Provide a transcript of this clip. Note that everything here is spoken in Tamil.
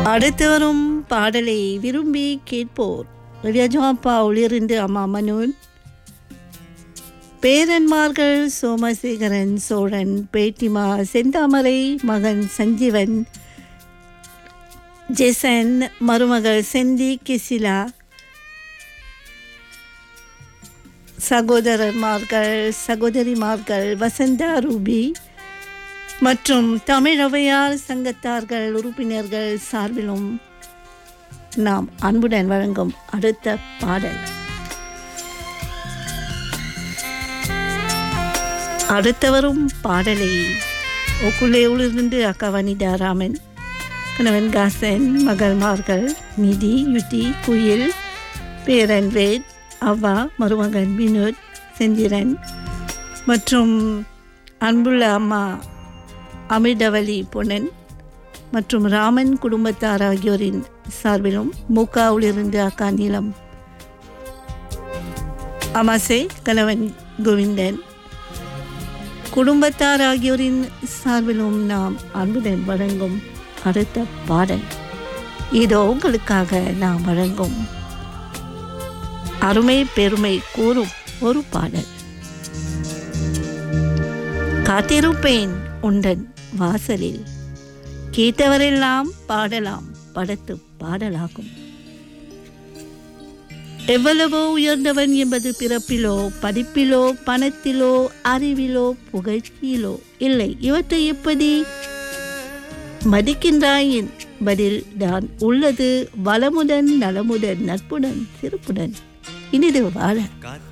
அடுத்து வரும் பாடலை விரும்பி கேட்போர் ரஜாப்பாவிலிருந்து அம்மா மனோன் பேரன்மார்கள் சோமசேகரன் சோழன் பேட்டிமா செந்தாமரை மகன் சஞ்சீவன் ஜெசன் மருமகள் செந்தி கிசிலா சகோதரர்மார்கள் சகோதரிமார்கள் வசந்தா ரூபி மற்றும் தமிழவையார் சங்கத்தார்கள் உறுப்பினர்கள் சார்பிலும் நாம் அன்புடன் வழங்கும் அடுத்த பாடல் அடுத்த வரும் பாடலை ஒக்குலேவிலிருந்து அக்கா வனிதா ராமன் கணவன் காசன் மகள்மார்கள் நிதி யுதி குயில் பேரன் வேத் அவ்வா மருமகன் வினோத் செந்திரன் மற்றும் அன்புள்ள அம்மா அமிர்தவலி பொன்னன் மற்றும் ராமன் குடும்பத்தார் ஆகியோரின் சார்பிலும் மூக்காவிலிருந்து அக்கா நீலம் அமாசே கணவன் கோவிந்தன் குடும்பத்தார் ஆகியோரின் சார்பிலும் நாம் அன்புடன் வழங்கும் அடுத்த பாடல் இதோ உங்களுக்காக நாம் வழங்கும் அருமை பெருமை கூறும் ஒரு பாடல் காத்திருப்பேன் உண்டன் வாசலில் கேட்டவரெல்லாம் பாடலாம் படத்து பாடலாகும் எவ்வளவோ உயர்ந்தவன் என்பது பிறப்பிலோ படிப்பிலோ பணத்திலோ அறிவிலோ புகழ்ச்சியிலோ இல்லை இவற்றை எப்படி மதிக்கின்றாயின் பதில் தான் உள்ளது வளமுடன் நலமுடன் நட்புடன் சிறப்புடன் இனிது வாழ